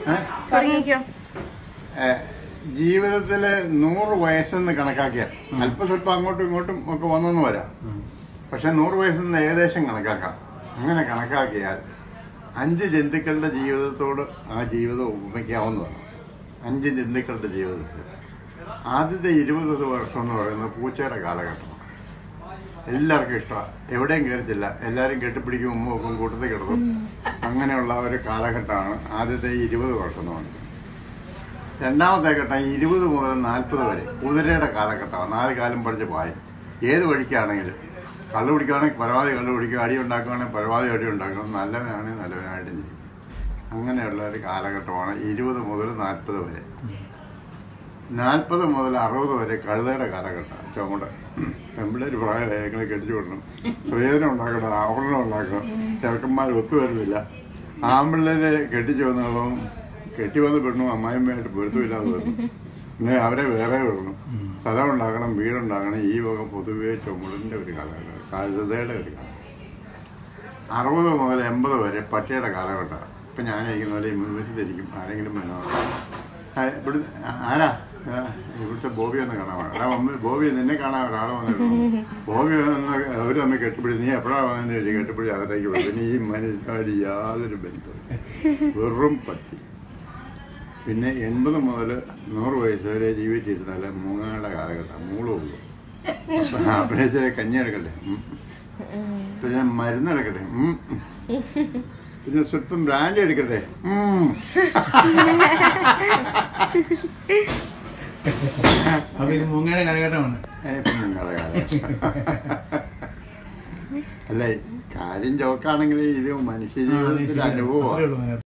ഏ? തുടങ്ങിക്കോ ഏ, ജീവിതത്തില് നൂറ് വയസ്സെന്ന് കണക്കാക്കിയാൽ അല്പം സ്വല്പം അങ്ങോട്ടും ഇങ്ങോട്ടും ഒക്കെ വന്നെന്ന് വരാം പക്ഷെ നൂറ് വയസ്സെന്ന് ഏകദേശം കണക്കാക്കാം അങ്ങനെ കണക്കാക്കിയാൽ അഞ്ച് ജന്തുക്കളുടെ ജീവിതത്തോട് ആ ജീവിതം ഉപമിക്കാവുന്നതാണ് അഞ്ച് ജന്തുക്കളുടെ ജീവിതത്തിൽ ആദ്യത്തെ ഇരുപത് വർഷം എന്ന് പറയുന്നത് പൂച്ചയുടെ കാലഘട്ടമാണ് എല്ലാവർക്കും ഇഷ്ടമാണ് എവിടെയും കയറത്തില്ല എല്ലാവരും കെട്ടിപ്പിടിക്കും ഉമ്മ വെക്കും കൂട്ടത്തിൽ കിടക്കും അങ്ങനെയുള്ള ഒരു കാലഘട്ടമാണ് ആദ്യത്തെ ഇരുപത് വർഷം എന്ന് പറയുന്നത് രണ്ടാമത്തെ ഘട്ടം ഇരുപത് മുതൽ നാൽപ്പത് വരെ കുതിരയുടെ കാലഘട്ടമാണ് നാല് കാലം പഠിച്ച് പായും ഏത് വഴിക്കാണെങ്കിലും കള്ളു പിടിക്കുകയാണെങ്കിൽ പരമാവധി കള്ളു പിടിക്കുക അടി ഉണ്ടാക്കുകയാണെങ്കിൽ പരമാവധി അടി ഉണ്ടാക്കണം നല്ലവനാണെങ്കിൽ നല്ലവനായിട്ടും ചെയ്യും അങ്ങനെയുള്ള ഒരു കാലഘട്ടമാണ് ഇരുപത് മുതൽ നാൽപ്പത് വരെ നാൽപ്പത് മുതൽ അറുപത് വരെ കഴുതയുടെ കാലഘട്ടം ചുമട് പെമ്പിള്ളേർ പ്രായമായി ഞങ്ങളെ കെട്ടിച്ചു വിടണം പ്രയോജനം ഉണ്ടാക്കണം ആവരണം ഉണ്ടാക്കണം ചെറുക്കന്മാർ ഒത്തുവരുന്നില്ല ആമ്പിള്ളേരെ കെട്ടിച്ചു വന്നതും കെട്ടി വന്ന് പെണ്ണും അമ്മായിമ്മയായിട്ട് പൊരുത്തമില്ലാതെ വന്നു പിന്നെ അവരെ വേറെ വിടണം സ്ഥലം ഉണ്ടാക്കണം വീടുണ്ടാക്കണം ഈ വക പൊതുവെ ചുമടിൻ്റെ ഒരു കാലഘട്ടം കഴുതയുടെ ഒരു കാലം അറുപത് മുതൽ എൺപത് വരെ പട്ടിയുടെ കാലഘട്ടമാണ് ഇപ്പം ഞാനിരിക്കുന്ന പോലെ മുൻവശത്തിരിക്കും ആരെങ്കിലും വന്നോ ആ, ഇവിടെ ആരാ ആ, ഇവിടുത്തെ ബോബി ഒന്ന് കാണാൻ വേണം എടാ മമ്മി ബോബി നിന്നെ കാണാൻ ഒരാൾ വന്നിട്ടുണ്ട് ബോബി വന്ന് അവർ തമ്മിൽ കെട്ടിപ്പിടി നീ എപ്പോഴാണ് വന്നതെന്ന് ചോദിച്ചു കെട്ടിപ്പിടി അകത്തേക്ക് വിടും പിന്നെ ഈ മനുഷ്യനായിട്ട് യാതൊരു ബന്ധവും വെറും പട്ടി പിന്നെ എൺപത് മുതൽ നൂറ് വയസ്സ് വരെ ജീവിച്ചിരുന്നാൽ മൂങ്ങയുടെ കാലഘട്ടം മൂളുള്ളൂ അപ്പം അഭിനയിച്ചാൽ കഞ്ഞി എടുക്കട്ടെ ഉം. പിന്നെ മരുന്ന് എടുക്കട്ടെ ഉം. പിന്നെ സ്വല്പം ബ്രാൻഡ് എടുക്കട്ടെ ഉം. അപ്പൊ ഇത് മുങ്ങയുടെ കാലഘട്ടമാണ് ഏ, ഇപ്പം നിങ്ങളുടെ കാലഘട്ടം അല്ല കാര്യം ചോക്കാണെങ്കിൽ ഇത് മനുഷ്യ ജീവിതത്തിലെ അനുഭവമാണ് അത്രേ ഉള്ളൂ അതിനകത്ത്.